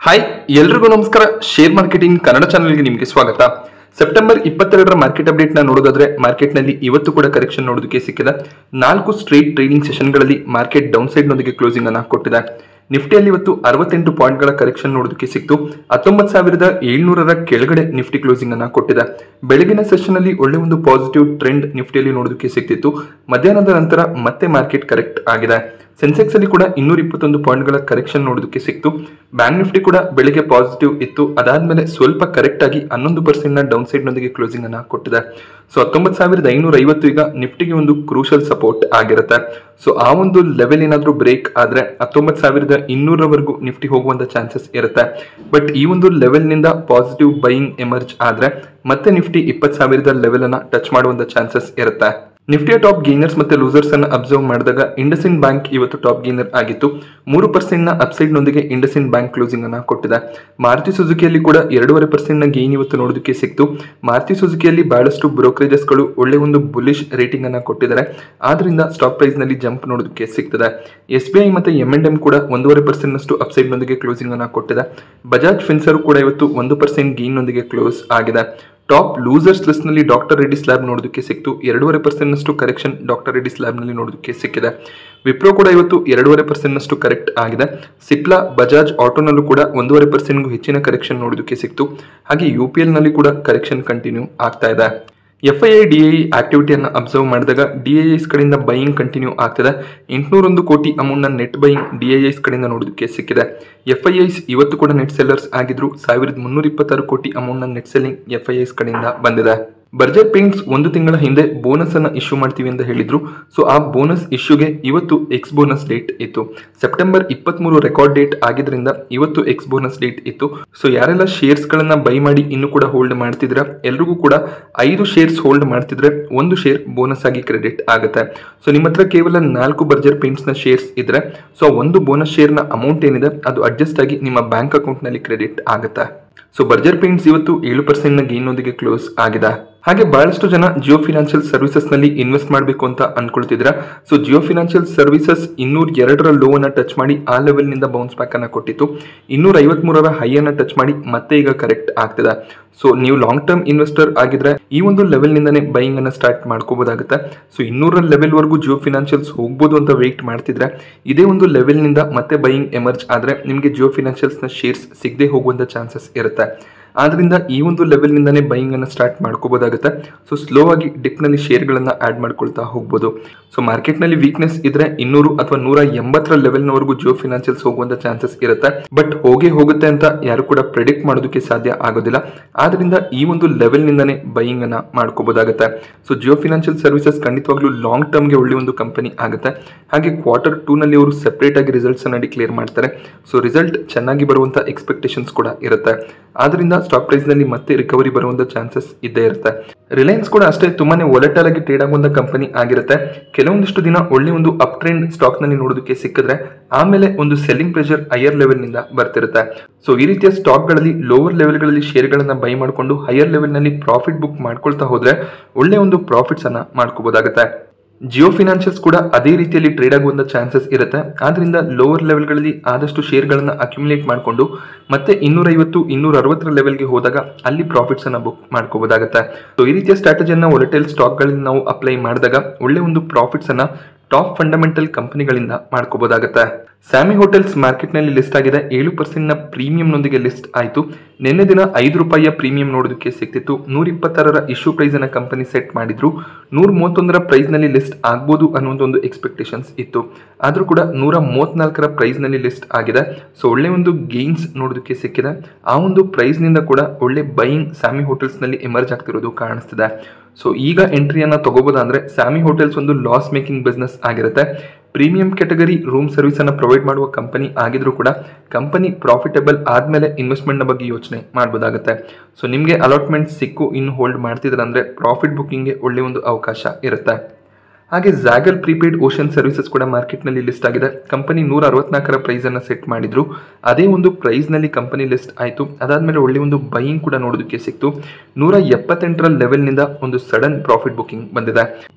hi ಎಲ್ರಿಗೂ ನಮಸ್ಕಾರ share marketing Kannada ಚಾನಲ್ಗೆ ನಿಮಗೆ ಸ್ವಾಗತ ಸೆಪ್ಟೆಂಬರ್ ಇಪ್ಪತ್ತೆರಡರ ಮಾರ್ಕೆಟ್ ಅಪ್ಡೇಟ್ ನ ನೋಡೋದಾದ್ರೆ ಮಾರ್ಕೆಟ್ನಲ್ಲಿ ಇವತ್ತು ಕೂಡ ಕರೆಕ್ಷನ್ ನೋಡೋದಕ್ಕೆ ಸಿಕ್ಕಿದೆ ನಾಲ್ಕು ಸ್ಟ್ರೇಟ್ ಟ್ರೇಡಿಂಗ್ ಸೆಷನ್ಗಳಲ್ಲಿ ಮಾರ್ಕೆಟ್ ಡೌನ್ ಸೈಡ್ ನೊಂದಿಗೆ ಕ್ಲೋಸಿಂಗ್ ಅನ್ನ ಕೊಟ್ಟಿದೆ ನಿಫ್ಟಿಯಲ್ಲಿ ಇವತ್ತು ಅರವತ್ತೆಂಟು ಪಾಯಿಂಟ್ಗಳ ಕರೆಕ್ಷನ್ ನೋಡೋದಕ್ಕೆ ಸಿಕ್ತು ಹತ್ತೊಂಬತ್ತು ಸಾವಿರದ ಏಳ್ನೂರರ ಕೆಳಗಡೆ ನಿಫ್ಟಿ ಕ್ಲೋಸಿಂಗ್ ಅನ್ನ ಕೊಟ್ಟಿದೆ ಬೆಳಗಿನ ಸೆಷನ್ ಅಲ್ಲಿ ಒಳ್ಳೆ ಒಂದು ಪಾಸಿಟಿವ್ ಟ್ರೆಂಡ್ ನಿಫ್ಟಿಯಲ್ಲಿ ನೋಡೋದಕ್ಕೆ ಸಿಕ್ತಿತ್ತು ಮಧ್ಯಾಹ್ನದ ನಂತರ ಮತ್ತೆ ಮಾರ್ಕೆಟ್ ಕರೆಕ್ಟ್ ಆಗಿದೆ ಸೆನ್ಸೆಕ್ಸ್ ಅಲ್ಲಿ ಕೂಡ ಇನ್ನೂರ ಇಪ್ಪತ್ತೊಂದು ಪಾಯಿಂಟ್ಗಳ ಕರೆಕ್ಷನ್ ನೋಡೋದಕ್ಕೆ ಸಿಕ್ತು ಬ್ಯಾಂಕ್ ನಿಫ್ಟಿ ಕೂಡ ಬೆಳಿಗ್ಗೆ ಪಾಸಿಟಿವ್ ಇತ್ತು ಅದಾದ್ಮೇಲೆ ಸ್ವಲ್ಪ ಕರೆಕ್ಟ್ ಆಗಿ ಹನ್ನೊಂದು ಪರ್ಸೆಂಟ್ ನ ಡೌನ್ ಸೈಡ್ ನೊಂದಿಗೆ ಕ್ಲೋಸಿಂಗ್ ಅನ್ನ ಕೊಟ್ಟಿದೆ ಸೊ ಹತ್ತೊಂಬತ್ತು ಸಾವಿರದ ಐನೂರ ಐವತ್ತು ಈಗ ನಿಫ್ಟಿಗೆ ಒಂದು ಕ್ರೂಷಲ್ ಸಪೋರ್ಟ್ ಆಗಿರುತ್ತೆ ಸೊ ಆ ಒಂದು ಲೆವೆಲ್ ಏನಾದ್ರೂ ಬ್ರೇಕ್ ಆದ್ರೆ ಹತ್ತೊಂಬತ್ತು ಸಾವಿರದ ಇನ್ನೂರವರೆಗೂ ನಿಫ್ಟಿ ಹೋಗುವಂತ ಚಾನ್ಸಸ್ ಇರುತ್ತೆ ಬಟ್ ಈ ಒಂದು ಲೆವೆಲ್ ನಿಂದ ಪಾಸಿಟಿವ್ ಬೈಯಿಂಗ್ ಎಮರ್ಜ್ ಆದ್ರೆ ಮತ್ತೆ ನಿಫ್ಟಿ ಇಪ್ಪತ್ತು ಸಾವಿರದ ಲೆವೆಲ್ ಅನ್ನ ಟಚ್ ಮಾಡುವಂತ ಚಾನ್ಸಸ್ ಇರುತ್ತೆ ನಿಫ್ಟಿಯ ಟಾಪ್ ಗೇನರ್ಸ್ ಮತ್ತೆ ಲೂಸರ್ಸ್ ಅನ್ನು ಅಬ್ಸರ್ವ್ ಮಾಡಿದಾಗ ಇಂಡಸ್ಇನ್ ಬ್ಯಾಂಕ್ ಇವತ್ತು ಟಾಪ್ ಗೇನರ್ ಆಗಿತ್ತು ಮೂರು ಪರ್ಸೆಂಟ್ ನ ಅಪ್ಸೈಡ್ ನೊಂದಿಗೆ ಇಂಡಸ್ಇನ್ ಬ್ಯಾಂಕ್ ಕ್ಲೋಸಿಂಗ್ ಅನ್ನ ಕೊಟ್ಟಿದೆ ಮಾರುತಿ ಸುಜುಕಿಯಲ್ಲಿ ಕೂಡ ಎರಡೂವರೆ ಪರ್ಸೆಂಟ್ ನ ಗೇನ್ ಇವತ್ತು ನೋಡೋದಕ್ಕೆ ಸಿಕ್ತು ಮಾರುತಿ ಸುಜುಕಿಯಲ್ಲಿ ಬಹಳಷ್ಟು ಬ್ರೋಕರೇಜಸ್ ಗಳು ಒಳ್ಳೆ ಒಂದು ಬುಲಿಶ್ ರೇಟಿಂಗ್ ಅನ್ನ ಕೊಟ್ಟಿದ್ದಾರೆ ಆದ್ರಿಂದ ಸ್ಟಾಕ್ ಪ್ರೈಸ್ ನಲ್ಲಿ ಜಂಪ್ ನೋಡೋದಕ್ಕೆ ಸಿಗ್ತದೆ ಎಸ್ ಬಿ ಐ ಮತ್ತೆ ಎಂ ಅಂಡ್ ಎಂ ಕೂಡ ಒಂದೂವರೆ ಪರ್ಸೆಂಟ್ ನಷ್ಟು ಅಪ್ಸೈಡ್ ನೊಂದಿಗೆ ಕ್ಲೋಸಿಂಗ್ ಅನ್ನ ಕೊಟ್ಟಿದೆ ಬಜಾಜ್ ಫಿನ್ಸರ್ ಕೂಡ ಇವತ್ತು ಒಂದು ಪರ್ಸೆಂಟ್ ಗೇನ್ ನೊಂದಿಗೆ ಕ್ಲೋಸ್ ಆಗಿದೆ ಟಾಪ್ ಲೂಸರ್ಸ್ ಲಿಸ್ಟ್ ನಲ್ಲಿ ಡಾಕ್ಟರ್ ರೆಡ್ಡಿ ಸ್ಲ್ಯಾಬ್ ನೋಡೋದಕ್ಕೆ ಸಿಕ್ತು ಎರಡೂವರೆ ಪರ್ಸೆಂಟ್ ನಷ್ಟು ಕರೆಕ್ಷನ್ ಡಾಕ್ಟರ್ ರೆಡ್ಡಿ ಸ್ಲ್ಯಾಬ್ ನಲ್ಲಿ ನೋಡೋದಕ್ಕೆ ಸಿಕ್ಕಿದೆ ವಿಪ್ರೋ ಕೂಡ ಇವತ್ತು ಎರಡೂವರೆ ಪರ್ಸೆಂಟ್ ನಷ್ಟು ಕರೆಕ್ಟ್ ಆಗಿದೆ ಸಿಪ್ಲಾ ಬಜಾಜ್ ಆಟೋನಲ್ಲೂ ಕೂಡ ಒಂದೂವರೆ ಪರ್ಸೆಂಟ್ಗೂ ಹೆಚ್ಚಿನ ಕರೆಕ್ಷನ್ ನೋಡೋದಕ್ಕೆ ಸಿಕ್ತು ಹಾಗೆ ಯು ಪಿ ಎಲ್ ನಲ್ಲಿ ಕೂಡ ಕರೆಕ್ಷನ್ ಕಂಟಿನ್ಯೂ ಆಗ್ತಾ ಇದೆ F I I D I ಆಕ್ಟಿವಿಟಿಯನ್ನು ಅಬ್ಸರ್ವ್ ಮಾಡಿದಾಗ ಡಿ ಐ ಎಸ್ ಕಡೆಯಿಂದ ಬೈಯಿಂಗ್ ಕಂಟಿನ್ಯೂ ಆಗ್ತದೆ ಎಂಟುನೂರೊಂದು ಕೋಟಿ ಅಮೌಂಟ್ನ net buying D I S ಕಡೆಯಿಂದ ನೋಡೋದಕ್ಕೆ ಸಿಕ್ಕಿದೆ ಎಫ್ ಐ ಐಸ್ ಇವತ್ತು ಕೂಡ ನೆಟ್ ಸೆಲ್ಲರ್ಸ್ ಆಗಿದ್ರು ಸಾವಿರದ ಮುನ್ನೂರ ಇಪ್ಪತ್ತಾರು ಕೋಟಿ ಅಮೌಂಟ್ನ net selling F I I's ಕಡೆಯಿಂದ ಬಂದಿದೆ ಬರ್ಜರ್ ಪೇಂಟ್ಸ್ ಒಂದು ತಿಂಗಳ ಹಿಂದೆ ಬೋನಸ್ ಅನ್ನ ಇಶ್ಯೂ ಮಾಡ್ತೀವಿ ಅಂತ ಹೇಳಿದ್ರು ಸೊ ಆ ಬೋನಸ್ ಇಶ್ಯೂಗೆ ಇವತ್ತು ಎಕ್ಸ್ ಬೋನಸ್ ಡೇಟ್ ಇತ್ತು ಸೆಪ್ಟೆಂಬರ್ ಇಪ್ಪತ್ಮೂರು ರೆಕಾರ್ಡ್ ಡೇಟ್ ಆಗಿದ್ರಿಂದ ಇವತ್ತು ಎಕ್ಸ್ ಬೋನಸ್ ಡೇಟ್ ಇತ್ತು ಸೊ ಯಾರೆಲ್ಲ ಶೇರ್ಸ್ ಗಳನ್ನ ಬೈ ಮಾಡಿ ಇನ್ನು ಕೂಡ ಹೋಲ್ಡ್ ಮಾಡ್ತಿದ್ರ ಎಲ್ರಿಗೂ ಕೂಡ ಐದು ಶೇರ್ಸ್ ಹೋಲ್ಡ್ ಮಾಡ್ತಿದ್ರೆ ಒಂದು ಶೇರ್ ಬೋನಸ್ ಆಗಿ ಕ್ರೆಡಿಟ್ ಆಗುತ್ತೆ ಸೊ ನಿಮ್ಮ ಹತ್ರ ಕೇವಲ ನಾಲ್ಕು ಬರ್ಜರ್ ಪೇಂಟ್ಸ್ ನ ಶೇರ್ಸ್ ಇದ್ರೆ ಸೊ ಒಂದು ಬೋನಸ್ ಶೇರ್ ನ ಅಮೌಂಟ್ ಏನಿದೆ ಅದು ಅಡ್ಜಸ್ಟ್ ಆಗಿ ನಿಮ್ಮ ಬ್ಯಾಂಕ್ ಅಕೌಂಟ್ ನಲ್ಲಿ ಕ್ರೆಡಿಟ್ ಆಗುತ್ತೆ ಸೊ ಬರ್ಜರ್ ಪೇಂಟ್ಸ್ ಇವತ್ತು ಏಳು ಪರ್ಸೆಂಟ್ ನ ಗೇನ್ ನೊಂದಿಗೆ ಕ್ಲೋಸ್ ಆಗಿದೆ ಹಾಗೆ ಬಹಳಷ್ಟು ಜನ ಜಿಯೋ ಫಿನಾನ್ಷಿಯಲ್ ಸರ್ವಿಸಸ್ ನಲ್ಲಿ ಇನ್ವೆಸ್ಟ್ ಮಾಡಬೇಕು ಅಂತ ಅನ್ಕೊಳ್ತಿದ್ರ ಸೊ ಜಿಯೋ ಫಿನಾನ್ಷಿಯಲ್ ಸರ್ವಿಸಸ್ ಇನ್ನೂರ ಎರಡರ ಲೋ ಅನ್ನ ಟಚ್ ಮಾಡಿ ಆ ಲೆವೆಲ್ ನಿಂದ ಬೌನ್ಸ್ ಬ್ಯಾಕ್ ಅನ್ನ ಕೊಟ್ಟಿತ್ತು ಇನ್ನೂರ ಐವತ್ ಮೂರರ ಹೈ ಅನ್ನ ಟಚ್ ಮಾಡಿ ಮತ್ತೆ ಈಗ ಕರೆಕ್ಟ್ ಆಗ್ತಿದೆ ಸೊ ನೀವು ಲಾಂಗ್ ಟರ್ಮ್ ಇನ್ವೆಸ್ಟರ್ ಆಗಿದ್ರೆ ಈ ಒಂದು ಲೆವೆಲ್ ನಿಂದನೇ ಬೈಯಿಂಗ್ ಅನ್ನ ಸ್ಟಾರ್ಟ್ ಮಾಡ್ಕೋಬಹುದಾಗುತ್ತೆ ಸೊ ಇನ್ನೂರ ಲೆವೆಲ್ ವರೆಗೂ ಜಿಯೋ ಫಿನಾನ್ಷಿಯಲ್ಸ್ ಹೋಗ್ಬೋದು ಅಂತ ವೆಯ್ಟ್ ಮಾಡ್ತಿದ್ರೆ ಇದೇ ಒಂದು ಲೆವೆಲ್ ನಿಂದ ಮತ್ತೆ ಬೈಯಿಂಗ್ ಎಮರ್ಜ್ ಆದ್ರೆ ನಿಮಗೆ ಜಿಯೋ ಫಿನಾನ್ಷಿಯಲ್ಸ್ ನ ಶೇರ್ಸ್ ಸಿಗದೆ ಹೋಗುವಂತ ಚಾನ್ಸಸ್ ಇರುತ್ತೆ ಆದ್ರಿಂದ ಈ ಒಂದು ಲೆವೆಲ್ ನಿಂದಾನೇ ಬೈಯಿಂಗ್ ಅನ್ನ ಸ್ಟಾರ್ಟ್ ಮಾಡ್ಕೋಬಹುದಾಗುತ್ತೆ ಸೊ ಸ್ಲೋ ಆಗಿ ಡಿಪ್ ನಲ್ಲಿ ಶೇರ್ ಗಳನ್ನ ಆಡ್ ಮಾಡ್ಕೊಳ್ತಾ ಹೋಗ್ಬೋದು ಸೊ ಮಾರ್ಕೆಟ್ ನಲ್ಲಿ ವೀಕ್ನೆಸ್ ಇದ್ರೆ ಇನ್ನೂರು ಅಥವಾ ನೂರ ಎಂಬತ್ತರ ಲೆವೆಲ್ ನವರೆಗೂ ಜಿಯೋ ಫಿನಾನ್ಷಿಯಲ್ಸ್ ಹೋಗುವಂತ ಚಾನ್ಸಸ್ ಇರುತ್ತೆ ಬಟ್ ಹೋಗೇ ಹೋಗುತ್ತೆ ಅಂತ ಯಾರು ಕೂಡ ಪ್ರೆಡಿಕ್ಟ್ ಮಾಡೋದಕ್ಕೆ ಸಾಧ್ಯ ಆಗೋದಿಲ್ಲ ಆದ್ರಿಂದ ಈ ಒಂದು ಲೆವೆಲ್ ನಿಂದಾನೇ ಬೈಯಿಂಗ್ ಅನ್ನ ಮಾಡ್ಕೋಬಹುದಾಗುತ್ತೆ ಸೊ ಜಿಯೋ ಫಿನಾನ್ಷಿಯಲ್ ಸರ್ವಿಸಸ್ ಖಂಡಿತವಾಗ್ಲೂ ಲಾಂಗ್ ಟರ್ಮ್ ಗೆ ಒಳ್ಳೆ ಒಂದು ಕಂಪನಿ ಆಗುತ್ತೆ ಹಾಗೆ ಕ್ವಾರ್ಟರ್ ಟೂ ನಲ್ಲಿ ಅವರು ಸೆಪರೇಟ್ ಆಗಿ ರಿಸಲ್ಟ್ಸ್ ಅನ್ನ ಡಿಕ್ಲೇರ್ ಮಾಡ್ತಾರೆ ಸೊ ರಿಸಲ್ಟ್ ಚೆನ್ನಾಗಿ ಬರುವಂತ ಎಕ್ಸ್ಪೆಕ್ಟೇಷನ್ಸ್ ಕೂಡ ಇರುತ್ತೆ ಆದ್ರಿಂದ ಸ್ಟಾಕ್ ಪ್ರೈಸ್ ನಲ್ಲಿ ಮತ್ತೆ ರಿಕವರಿ ಬರುವಂತ ಚಾನ್ಸಸ್ ಇದ್ದೇ ಇರುತ್ತೆ ರಿಲಯನ್ಸ್ ಕೂಡ ಅಷ್ಟೇ ತುಂಬಾನೇ ಒಲೆಟಲ್ ಆಗಿ ಟ್ರೇಡ್ ಆಗುವಂತ ಕಂಪನಿ ಆಗಿರುತ್ತೆ ಕೆಲವೊಂದಿಷ್ಟು ದಿನ ಒಳ್ಳೆ ಒಂದು ಅಪ್ ಟ್ರೆಂಡ್ ಸ್ಟಾಕ್ ನಲ್ಲಿ ನೋಡೋದಕ್ಕೆ ಸಿಕ್ಕಿದ್ರೆ ಆಮೇಲೆ ಒಂದು ಸೆಲ್ಲಿಂಗ್ ಪ್ರೆಷರ್ ಹೈಯರ್ ಲೆವೆಲ್ ನಿಂದ ಬರ್ತಿರುತ್ತೆ ಸೊ ಈ ರೀತಿಯ ಸ್ಟಾಕ್ ಗಳಲ್ಲಿ ಲೋವರ್ ಲೆವೆಲ್ ಗಳಲ್ಲಿ ಶೇರ್ ಗಳನ್ನ ಬೈ ಮಾಡಿಕೊಂಡು ಹೈಯರ್ ಲೆವೆಲ್ ನಲ್ಲಿ ಪ್ರಾಫಿಟ್ ಬುಕ್ ಮಾಡ್ಕೊಳ್ತಾ ಹೋದ್ರೆ ಒಳ್ಳೆ ಒಂದು ಪ್ರಾಫಿಟ್ಸ್ ಅನ್ನ ಮಾಡ್ಕೋಬಹುದಾಗುತ್ತೆ ಜಿಯೋ ಫಿನಾನ್ಷಿಯಲ್ಸ್ ಕೂಡ ಅದೇ ರೀತಿಯಲ್ಲಿ ಟ್ರೇಡ್ ಆಗುವಂತ ಚಾನ್ಸಸ್ ಇರುತ್ತೆ ಆದ್ರಿಂದ ಲೋವರ್ ಲೆವೆಲ್ಗಳಲ್ಲಿ ಆದಷ್ಟು ಶೇರ್ಗಳನ್ನ ಅಕ್ಯುಮುಲೇಟ್ ಮಾಡಿಕೊಂಡು ಮತ್ತೆ ಇನ್ನೂರ ಐವತ್ತು ಇನ್ನೂರ ಅರವತ್ತರ ಲೆವೆಲ್ಗೆ ಹೋದಾಗ ಅಲ್ಲಿ ಪ್ರಾಫಿಟ್ಸ್ ಅನ್ನ ಬುಕ್ ಮಾಡ್ಕೋಬಹುದಾಗುತ್ತೆ ಸೊ ಈ ರೀತಿಯ ಸ್ಟ್ರಾಟಜಿಯನ್ನ ಒಲೆಟೈಲ್ ಸ್ಟಾಕ್ಗಳಲ್ಲಿ ನಾವು ಅಪ್ಲೈ ಮಾಡಿದಾಗ ಒಳ್ಳೆ ಒಂದು ಪ್ರಾಫಿಟ್ಸ್ ಅನ್ನ ಟಾಪ್ ಫಂಡಮೆಂಟಲ್ ಕಂಪನಿಗಳಿಂದ ಮಾಡ್ಕೋಬಹುದಾಗುತ್ತೆ ಸ್ಯಾಮಿ ಹೋಟೆಲ್ಸ್ ಮಾರ್ಕೆಟ್ ನಲ್ಲಿ ಲಿಸ್ಟ್ ಆಗಿದೆ ಏಳು ಪರ್ಸೆಂಟ್ ನ ಪ್ರೀಮಿಯಂ ನೊಂದಿಗೆ ಲಿಸ್ಟ್ ಆಯಿತು ನಿನ್ನೆ ದಿನ ಐದು ರೂಪಾಯಿಯ ಪ್ರೀಮಿಯಂ ನೋಡೋದಕ್ಕೆ ಸಿಕ್ತಿತ್ತು ನೂರ ಇಪ್ಪತ್ತಾರರ ಇಶ್ಯೂ ಪ್ರೈಸ್ ಅನ್ನ ಕಂಪನಿ ಸೆಟ್ ಮಾಡಿದ್ರು ನೂರ ಮೂವತ್ತೊಂದರ ಪ್ರೈಸ್ ನಲ್ಲಿ ಲಿಸ್ಟ್ ಆಗ್ಬೋದು ಅನ್ನುವಂಥ ಒಂದು ಎಕ್ಸ್ಪೆಕ್ಟೇಷನ್ಸ್ ಇತ್ತು ಆದ್ರೂ ಕೂಡ ನೂರ ಮೂವತ್ನಾಲ್ಕರ ಪ್ರೈಸ್ ನಲ್ಲಿ ಲಿಸ್ಟ್ ಆಗಿದೆ ಸೊ ಒಳ್ಳೆ ಒಂದು ಗೇನ್ಸ್ ನೋಡೋದಕ್ಕೆ ಸಿಕ್ಕಿದೆ ಆ ಒಂದು ಪ್ರೈಸ್ ನಿಂದ ಕೂಡ ಒಳ್ಳೆ ಬೈಯಿಂಗ್ ಸ್ಯಾಮಿ ಹೋಟೆಲ್ಸ್ ನಲ್ಲಿ ಎಮರ್ಜ್ ಆಗ್ತಿರೋದು ಕಾಣಿಸ್ತಿದೆ ಸೊ ಈಗ ಎಂಟ್ರಿಯನ್ನ ತಗೋಬೋದಂದ್ರೆ ಸ್ಯಾಮಿ ಹೋಟೆಲ್ಸ್ ಒಂದು ಲಾಸ್ ಮೇಕಿಂಗ್ ಬಿಸ್ನೆಸ್ ಆಗಿರುತ್ತೆ ಪ್ರೀಮಿಯಂ ಕ್ಯಾಟಗರಿ ರೂಮ್ ಸರ್ವಿಸ್ ಅನ್ನ ಪ್ರೊವೈಡ್ ಮಾಡುವ ಕಂಪನಿ ಆಗಿದ್ರು ಕೂಡ ಕಂಪನಿ ಪ್ರಾಫಿಟಬಲ್ ಆದ್ಮೇಲೆ ಇನ್ವೆಸ್ಟ್ಮೆಂಟ್ ನ ಬಗ್ಗೆ ಯೋಚನೆ ಮಾಡಬಹುದಾಗುತ್ತೆ ಸೊ ನಿಮಗೆ ಅಲಾಟ್ಮೆಂಟ್ ಸಿಕ್ಕು ಇನ್ನು ಹೋಲ್ಡ್ ಮಾಡ್ತಿದ್ರೆ ಅಂದ್ರೆ ಪ್ರಾಫಿಟ್ ಬುಕ್ಕಿಂಗ್ಗೆ ಒಳ್ಳೆ ಒಂದು ಅವಕಾಶ ಇರುತ್ತೆ ಹಾಗೆ ಜಾಗರ್ ಪ್ರೀಪೇಡ್ ಓಷನ್ ಸರ್ವಿಸಸ್ ಕೂಡ ಮಾರ್ಕೆಟ್ನಲ್ಲಿ ಲಿಸ್ಟ್ ಆಗಿದೆ ಕಂಪನಿ ನೂರ ಅರವತ್ನಾಲ್ಕರ ಪ್ರೈಸ್ ಅನ್ನ ಸೆಟ್ ಮಾಡಿದ್ರು ಅದೇ ಒಂದು ಪ್ರೈಸ್ ನಲ್ಲಿ ಕಂಪನಿ ಲಿಸ್ಟ್ ಆಯಿತು ಅದಾದ್ಮೇಲೆ ಒಳ್ಳೆ ಒಂದು ಬೈಯಿಂಗ್ ಕೂಡ ನೋಡೋದಕ್ಕೆ ಸಿಕ್ತು ನೂರ ಎಪ್ಪತ್ತೆಂಟರ ಲೆವೆಲ್ನಿಂದ ಒಂದು ಸಡನ್ ಪ್ರಾಫಿಟ್ ಬುಕಿಂಗ್ ಬಂದಿದೆ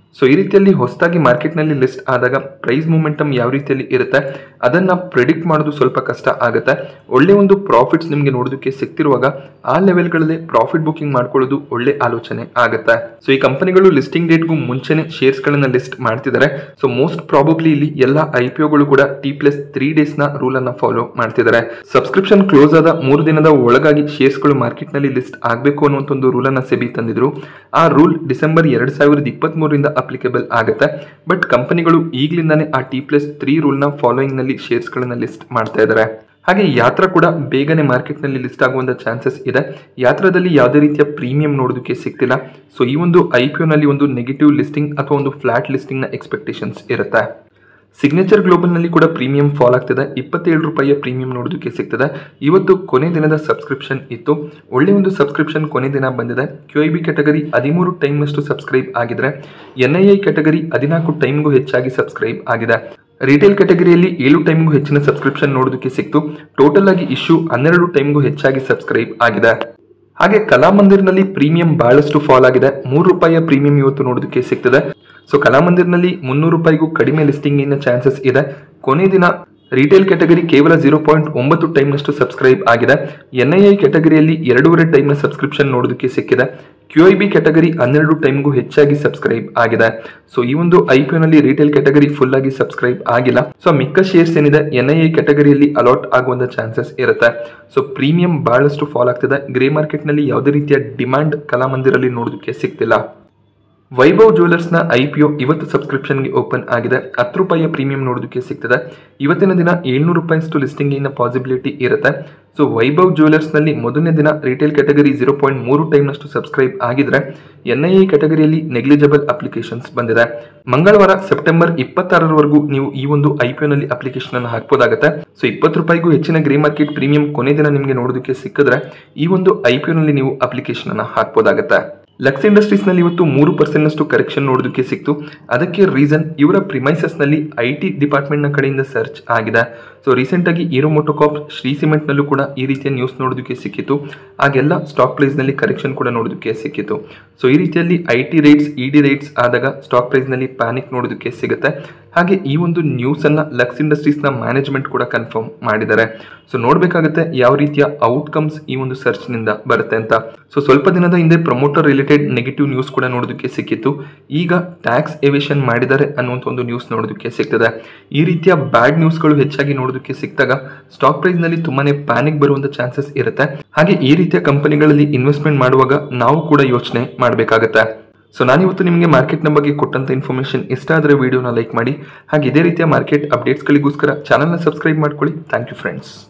ಸೊ ಈ ರೀತಿಯಲ್ಲಿ ಹೊಸದಾಗಿ ಮಾರ್ಕೆಟ್ನಲ್ಲಿ ಲಿಸ್ಟ್ ಆದಾಗ ಪ್ರೈಸ್ ಮೂಮೆಂಟಮ್ ಯಾವ ರೀತಿಯಲ್ಲಿ ಇರುತ್ತೆ ಅದನ್ನ ಪ್ರಿಡಿಕ್ಟ್ ಮಾಡೋದು ಸ್ವಲ್ಪ ಕಷ್ಟ ಆಗುತ್ತೆ ಒಳ್ಳೆ ಒಂದು ಪ್ರಾಫಿಟ್ಸ್ ನಿಮಗೆ ನೋಡೋದಕ್ಕೆ ಸಿಗ್ತಿರುವಾಗ ಆ ಲೆವೆಲ್ಗಳಲ್ಲಿ ಪ್ರಾಫಿಟ್ ಬುಕಿಂಗ್ ಮಾಡ್ಕೊಳ್ಳೋದು ಒಳ್ಳೆ ಆಲೋಚನೆ ಆಗುತ್ತೆ ಸೊ ಈ ಕಂಪನಿಗಳು ಲಿಸ್ಟಿಂಗ್ ಡೇಟ್ಗೂ ಮುಂಚೆನೆ ಶೇರ್ಸ್ಗಳನ್ನ ಲಿಸ್ಟ್ ಮಾಡ್ತಿದ್ದಾರೆ ಸೊ ಮೋಸ್ಟ್ ಪ್ರಾಬಬ್ಲಿ ಇಲ್ಲಿ ಎಲ್ಲ ಐ ಪಿ ಒಗಳು ಕೂಡ ಟಿ ಪ್ಲಸ್ ತ್ರೀ ಡೇಸ್ ನ ರೂಲ್ ಅನ್ನ ಫಾಲೋ ಮಾಡ್ತಿದ್ದಾರೆ ಸಬ್ಸ್ಕ್ರಿಪ್ಷನ್ ಕ್ಲೋಸ್ ಆದ ಮೂರು ದಿನದ ಒಳಗಾಗಿ ಶೇರ್ಸ್ಗಳು ಮಾರ್ಕೆಟ್ ನಲ್ಲಿ ಲಿಸ್ಟ್ ಆಗಬೇಕು ಅನ್ನುವಂಥ ಒಂದು ರೂಲ್ ಅನ್ನ ಸೆಬಿ ತಂದಿದ್ರು ಆ ರೂಲ್ ಡಿಸೆಂಬರ್ ಎರಡ್ ಸಾವಿರದ ಇಪ್ಪತ್ತ್ ಮೂರರಿಂದ ಅಪ್ಲಿಕೇಬಲ್ ಆಗುತ್ತೆ ಬಟ್ ಕಂಪನಿಗಳು ಈಗಲಿಂದಾನೇ ಆ ಟಿ ಪ್ಲಸ್ ತ್ರೀ ರೂಲ್ನ ಫಾಲೋಯಿಂಗ್ ನಲ್ಲಿ ಶೇರ್ಸ್ಗಳನ್ನ ಲಿಸ್ಟ್ ಮಾಡ್ತಾ ಇದ್ದಾರೆ ಹಾಗೆ ಯಾತ್ರ ಕೂಡ ಬೇಗನೆ ಮಾರ್ಕೆಟ್ನಲ್ಲಿ ಲಿಸ್ಟ್ ಆಗುವಂಥ ಚಾನ್ಸಸ್ ಇದೆ ಯಾತ್ರದಲ್ಲಿ ಯಾವುದೇ ರೀತಿಯ ಪ್ರೀಮಿಯಂ ನೋಡೋದಕ್ಕೆ ಸಿಗ್ತಿಲ್ಲ ಸೊ ಈ ಒಂದು ಐ ಪಿ ನಲ್ಲಿ ಒಂದು ನೆಗೆಟಿವ್ ಲಿಸ್ಟಿಂಗ್ ಅಥವಾ ಒಂದು ಫ್ಲಾಟ್ ಲಿಸ್ಟಿಂಗ್ನ ಎಕ್ಸ್ಪೆಕ್ಟೇಷನ್ಸ್ ಇರುತ್ತೆ ಸಿಗ್ನೇಚರ್ ಗ್ಲೋಬಲ್ನಲ್ಲಿ ಕೂಡ ಪ್ರೀಮಿಯಂ ಫಾಲ್ ಆಗ್ತಿದೆ ಇಪ್ಪತ್ತೇಳು ರೂಪಾಯಿಯ ಪ್ರೀಮಿಯಂ ನೋಡೋದಕ್ಕೆ ಸಿಗ್ತದೆ ಇವತ್ತು ಕೊನೆ ದಿನದ ಸಬ್ಸ್ಕ್ರಿಪ್ಷನ್ ಇತ್ತು ಒಳ್ಳೆ ಒಂದು ಸಬ್ಸ್ಕ್ರಿಪ್ಷನ್ ಕೊನೆ ದಿನ ಬಂದಿದೆ ಕ್ಯೂ ಐ ಬಿ ಕ್ಯಾಟಗರಿ ಹದಿಮೂರು ಟೈಮ್ನಷ್ಟು ಸಬ್ಸ್ಕ್ರೈಬ್ ಆಗಿದ್ರೆ ಎನ್ ಐ ಐ ಕ್ಯಾಟಗರಿ ಹದಿನಾಲ್ಕು ಟೈಮ್ಗೂ ಹೆಚ್ಚಾಗಿ ಸಬ್ಸ್ಕ್ರೈಬ್ ಆಗಿದೆ ರಿಟೇಲ್ ಕ್ಯಾಟಗರಿಯಲ್ಲಿ ಏಳು ಟೈಮ್ಗೂ ಹೆಚ್ಚಿನ ಸಬ್ಸ್ಕ್ರಿಪ್ಷನ್ ನೋಡೋದಕ್ಕೆ ಸಿಕ್ತು ಟೋಟಲ್ ಆಗಿ ಇಶ್ಯೂ ಹನ್ನೆರಡು ಟೈಮ್ಗೂ ಹೆಚ್ಚಾಗಿ ಸಬ್ಸ್ಕ್ರೈಬ್ ಆಗಿದೆ ಹಾಗೆ ಕಲಾಮಂದಿರ್ನಲ್ಲಿ ಪ್ರೀಮಿಯಂ ಬಹಳಷ್ಟು ಫಾಲ್ ಆಗಿದೆ ಮೂರು ರೂಪಾಯಿಯ ಪ್ರೀಮಿಯಂ ಇವತ್ತು ನೋಡೋದಕ್ಕೆ ಸಿಗ್ತದೆ ಸೊ ಕಲಾಮಂದಿರ್ನಲ್ಲಿ ಮುನ್ನೂರು ರೂಪಾಯಿಗೂ ಕಡಿಮೆ ಲಿಸ್ಟಿಂಗ್ ಇನ್ನ ಚಾನ್ಸಸ್ ಇದೆ ಕೊನೆ ದಿನ ರಿಟೇಲ್ ಕ್ಯಾಟಗರಿ ಕೇವಲ ಜೀರೋ ಪಾಯಿಂಟ್ ಒಂಬತ್ತು ಟೈಮ್ನಷ್ಟು ಸಬ್ಸ್ಕ್ರೈಬ್ ಆಗಿದೆ ಎನ್ ಐ ಐ ಕ್ಯಾಟಗರಿಯಲ್ಲಿ ಎರಡೂವರೆ ಟೈಮ್ನ ಸಬ್ಸ್ಕ್ರಿಪ್ಷನ್ ನೋಡೋದಕ್ಕೆ ಸಿಕ್ಕಿದೆ ಕ್ಯೂ ಐ ಬಿ ಕ್ಯಾಟಗರಿ ಹನ್ನೆರಡು ಟೈಮ್ಗೂ ಹೆಚ್ಚಾಗಿ ಸಬ್ಸ್ಕ್ರೈಬ್ ಆಗಿದೆ ಸೊ ಈ ಒಂದು ಐ ಪಿ ನಲ್ಲಿ ರಿಟೇಲ್ ಕ್ಯಾಟಗರಿ ಫುಲ್ ಆಗಿ ಸಬ್ಸ್ಕ್ರೈಬ್ ಆಗಿಲ್ಲ ಸೊ ಮಿಕ್ಕ ಶೇರ್ಸ್ ಏನಿದೆ ಎನ್ ಐ ಐ ಕ್ಯಾಟಗರಿಯಲ್ಲಿ ಅಲಾಟ್ ಆಗುವಂತ ಚಾನ್ಸಸ್ ಇರುತ್ತೆ ಸೊ ಪ್ರೀಮಿಯಂ ಬಹಳಷ್ಟು ಫಾಲ್ ಆಗ್ತಿದೆ ಗ್ರೇ ಮಾರ್ಕೆಟ್ ನಲ್ಲಿ ಯಾವುದೇ ರೀತಿಯ ಡಿಮ್ಯಾಂಡ್ ಕಲಾಮಂದಿರಲ್ಲಿ ನೋಡೋದಕ್ಕೆ ಸಿಗ್ತಿಲ್ಲ ವೈಭವ್ ಜ್ಯುವೆಲರ್ಸ್ನ ಐ ಪಿ ಒ ಇವತ್ತು ಸಬ್ಸ್ಕ್ರಿಪ್ಷನ್ಗೆ ಓಪನ್ ಆಗಿದೆ ಹತ್ತು ರೂಪಾಯಿಯ ಪ್ರೀಮಿಯಂ ನೋಡೋದಕ್ಕೆ ಸಿಗ್ತದೆ ಇವತ್ತಿನ ದಿನ ಏಳ್ನೂರು ರೂಪಾಯಿಷ್ಟು ಲಿಸ್ಟಿಂಗಿನ ಪಾಸಿಬಿಲಿಟಿ ಇರುತ್ತೆ ಸೊ ವೈಭವ್ ಜ್ಯುವೆಲರ್ಸ್ನಲ್ಲಿ ಮೊದಲನೇ ದಿನ ರಿಟೇಲ್ ಕ್ಯಾಟಗರಿ ಜೀರೋ ಪಾಯಿಂಟ್ ಮೂರು ಟೈಮ್ನಷ್ಟು ಸಬ್ಸ್ಕ್ರೈಬ್ ಆಗಿದ್ರೆ ಎನ್ ಐ ಎ ಕ್ಯಾಟಗರಿಯಲ್ಲಿ ನೆಗ್ಲಿಜಬಲ್ ಅಪ್ಲಿಕೇಶನ್ಸ್ ಬಂದಿದೆ ಮಂಗಳವಾರ ಸೆಪ್ಟೆಂಬರ್ ಇಪ್ಪತ್ತಾರರವರೆಗೂ ನೀವು ಈ ಒಂದು ಐ ಪಿ ನಲ್ಲಿ ಅಪ್ಲಿಕೇಶನ್ ಅನ್ನು ಹಾಕ್ಬೋದಾಗುತ್ತೆ ಸೊ ಇಪ್ಪತ್ತು ರೂಪಾಯಿಗೂ ಹೆಚ್ಚಿನ ಗ್ರೇ ಮಾರ್ಕೆಟ್ ಪ್ರೀಮಿಯಂ ಕೊನೆ ದಿನ ನಿಮಗೆ ನೋಡೋದಕ್ಕೆ ಸಿಕ್ಕಿದ್ರೆ ಈ ಒಂದು ಐ ಪಿ ನಲ್ಲಿ ನೀವು ಅಪ್ಲಿಕೇಶನ್ ಅನ್ನು ಹಾಕ್ಬೋದಾಗುತ್ತೆ ಲಕ್ಸ್ ಇಂಡಸ್ಟ್ರೀಸ್ ನಲ್ಲಿ ಇವತ್ತು ಮೂರು ಪರ್ಸೆಂಟ್ ನಷ್ಟು ಕರೆಕ್ಷನ್ ನೋಡೋದಕ್ಕೆ ಸಿಕ್ತು ಅದಕ್ಕೆ ರೀಸನ್ ಇವರ ಪ್ರಿಮೈಸಸ್ ನಲ್ಲಿ ಐ ಟಿ ಡಿಪಾರ್ಟ್ಮೆಂಟ್ ನ ಕಡೆಯಿಂದ ಸರ್ಚ್ ಆಗಿದೆ ಸೊ ರೀಸೆಂಟ್ ಆಗಿ ಈರೋ ಮೋಟೋಕಾಪ್ ಶ್ರೀ ಸಿಮೆಂಟ್ ನಲ್ಲೂ ಕೂಡ ಈ ರೀತಿಯ ನ್ಯೂಸ್ ನೋಡೋದಕ್ಕೆ ಸಿಕ್ಕಿತ್ತು ಆಗೆಲ್ಲ ಸ್ಟಾಕ್ ಪ್ರೈಸ್ ನಲ್ಲಿ ಕರೆಕ್ಷನ್ ಕೂಡ ನೋಡೋದಕ್ಕೆ ಸಿಕ್ಕಿತ್ತು ಸೊ ಈ ರೀತಿಯಲ್ಲಿ I T raids E D raids ಆದಾಗ ಸ್ಟಾಕ್ ಪ್ರೈಸ್ ನಲ್ಲಿ ಪ್ಯಾನಿಕ್ ನೋಡೋದಕ್ಕೆ ಸಿಗುತ್ತೆ ಹಾಗೆ ಈ ಒಂದು ನ್ಯೂಸ್ ಅನ್ನ ಲಕ್ಸ್ ಇಂಡಸ್ಟ್ರೀಸ್ ನ ಮ್ಯಾನೇಜ್ಮೆಂಟ್ ಕೂಡ ಕನ್ಫರ್ಮ್ ಮಾಡಿದ್ದಾರೆ ಸೊ ನೋಡ್ಬೇಕಾಗುತ್ತೆ ಯಾವ ರೀತಿಯ ಔಟ್ಕಮ್ಸ್ ಈ ಒಂದು ಸರ್ಚ್ ನಿಂದ ಬರುತ್ತೆ ಅಂತ ಸೊ ಸ್ವಲ್ಪ ದಿನದ ಹಿಂದೆ ಪ್ರಮೋಟರ್ ರಿಲೇಟೆಡ್ ನೆಗೆಟಿವ್ ನ್ಯೂಸ್ ಕೂಡ ನೋಡೋದಕ್ಕೆ ಸಿಕ್ಕಿತ್ತು ಈಗ ಟ್ಯಾಕ್ಸ್ ಎವಿಷನ್ ಮಾಡಿದ್ದಾರೆ ಅನ್ನುವಂಥ ಒಂದು ನ್ಯೂಸ್ ನೋಡೋದಕ್ಕೆ ಸಿಗ್ತದೆ ಈ ರೀತಿಯ ಬ್ಯಾಡ್ ನ್ಯೂಸ್ಗಳು ಹೆಚ್ಚಾಗಿ ನೋಡೋದಕ್ಕೆ ಸಿಕ್ತಾಗ ಸ್ಟಾಕ್ ಪ್ರೈಸ್ ನಲ್ಲಿ ತುಂಬಾನೇ ಪ್ಯಾನಿಕ್ ಬರುವಂತ ಚಾನ್ಸಸ್ ಇರುತ್ತೆ ಹಾಗೆ ಈ ರೀತಿಯ ಕಂಪನಿಗಳಲ್ಲಿ ಇನ್ವೆಸ್ಟ್ಮೆಂಟ್ ಮಾಡುವಾಗ ನಾವು ಕೂಡ ಯೋಚನೆ ಮಾಡಬೇಕಾಗತ್ತೆ ಸೊ ನಾನಿವತ್ತು ನಿಮಗೆ ಮಾರ್ಕೆಟ್ನ ಬಗ್ಗೆ ಕೊಟ್ಟಂತ ಇನ್ಫಾರ್ಮೇಷನ್ ಇಷ್ಟ ಆದರೆ ವಿಡಿಯೋನ ಲೈಕ್ ಮಾಡಿ ಹಾಗೆ ಇದೇ ರೀತಿಯ ಮಾರ್ಕೆಟ್ ಅಪ್ಡೇಟ್ಸ್ಗಳಿಗೋಸ್ಕರ ಚಾನಲ್ನ ಸಬ್ಸ್ಕ್ರೈಬ್ ಮಾಡ್ಕೊಳ್ಳಿ ಥ್ಯಾಂಕ್ ಯು ಫ್ರೆಂಡ್ಸ್